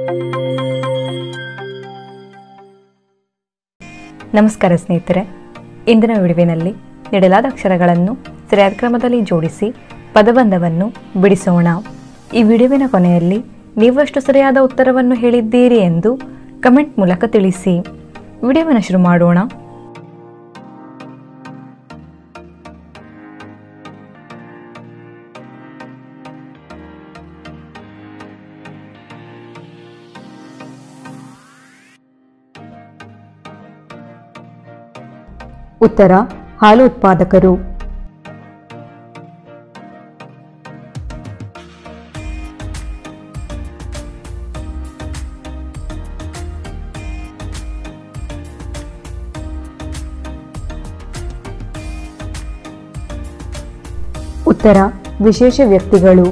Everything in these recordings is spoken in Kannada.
ನಮಸ್ಕಾರ ಸ್ನೇಹಿತರೆ ಇಂದಿನ ವಿಡಿಯೋವಿನಲ್ಲಿ ನೀಡಲಾದ ಅಕ್ಷರಗಳನ್ನು ಸರಿಯಾದ ಕ್ರಮದಲ್ಲಿ ಜೋಡಿಸಿ ಪದಬಂಧವನ್ನು ಬಿಡಿಸೋಣ ಈ ವಿಡಿಯೋವಿನ ಕೊನೆಯಲ್ಲಿ ನೀವಷ್ಟು ಸರಿಯಾದ ಉತ್ತರವನ್ನು ಹೇಳಿದ್ದೀರಿ ಎಂದು ಕಮೆಂಟ್ ಮೂಲಕ ತಿಳಿಸಿ ವಿಡಿಯೋವನ್ನು ಶುರು ಮಾಡೋಣ ಉತ್ತರ ಹಾಲು ಉತ್ಪಾದಕರು ಉತ್ತರ ವಿಶೇಷ ವ್ಯಕ್ತಿಗಳು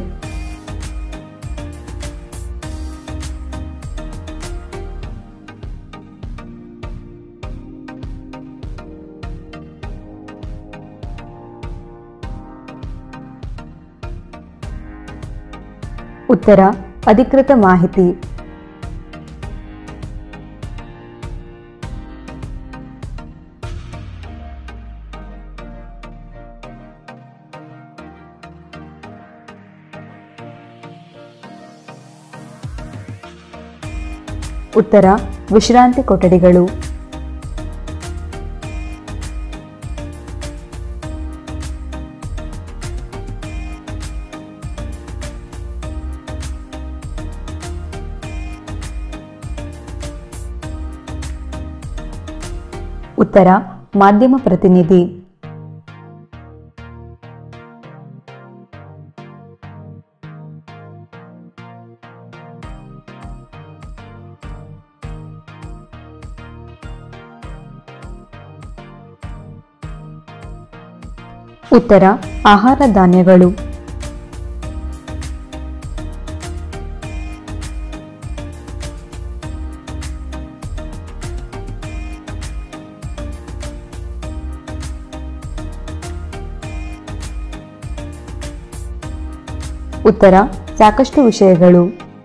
ಉತ್ತರ ಅಧಿಕೃತ ಮಾಹಿತಿ ಉತ್ತರ ವಿಶ್ರಾಂತಿ ಕೊಠಡಿಗಳು ಉತ್ತರ ಮಾಧ್ಯಮ ಪ್ರತಿನಿಧಿ ಉತ್ತರ ಆಹಾರ ಧಾನ್ಯಗಳು ಉತ್ತರ ಸಾಕಷ್ಟು ವಿಷಯಗಳು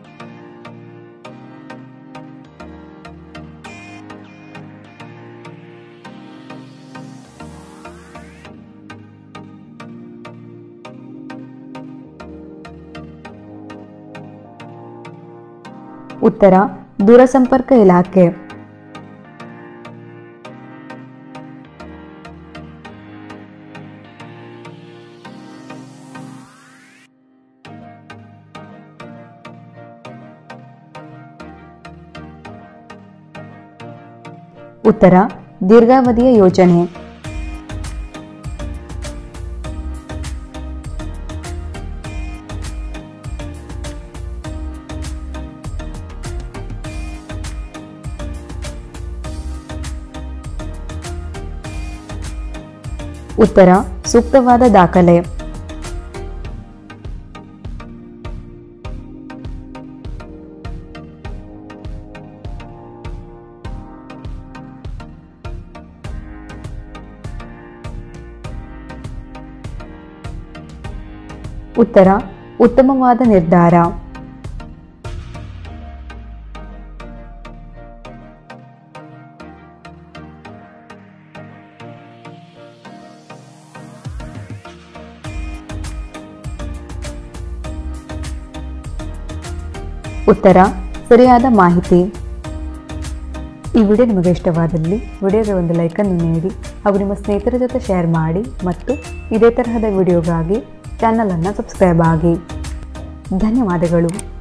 ಉತ್ತರ ದೂರಸಂಪರ್ಕ ಇಲಾಖೆ ಉತ್ತರ ದೀರ್ಘಾವಧಿಯ ಯೋಜನೆ ಉತ್ತರ ಸೂಕ್ತವಾದ ದಾಖಲೆ ಉತ್ತರ ಉತ್ತಮವಾದ ನಿರ್ಧಾರ ಉತ್ತರ ಸರಿಯಾದ ಮಾಹಿತಿ ಈ ವಿಡಿಯೋ ನಿಮಗೆ ಇಷ್ಟವಾದಲ್ಲಿ ವಿಡಿಯೋಗೆ ಒಂದು ಲೈಕನ್ನು ನೀಡಿ ಹಾಗೂ ನಿಮ್ಮ ಸ್ನೇಹಿತರ ಜೊತೆ ಶೇರ್ ಮಾಡಿ ಮತ್ತು ಇದೇ ತರಹದ ವಿಡಿಯೋಗಾಗಿ ಚಾನಲನ್ನು ಸಬ್ಸ್ಕ್ರೈಬ್ ಆಗಿ ಧನ್ಯವಾದಗಳು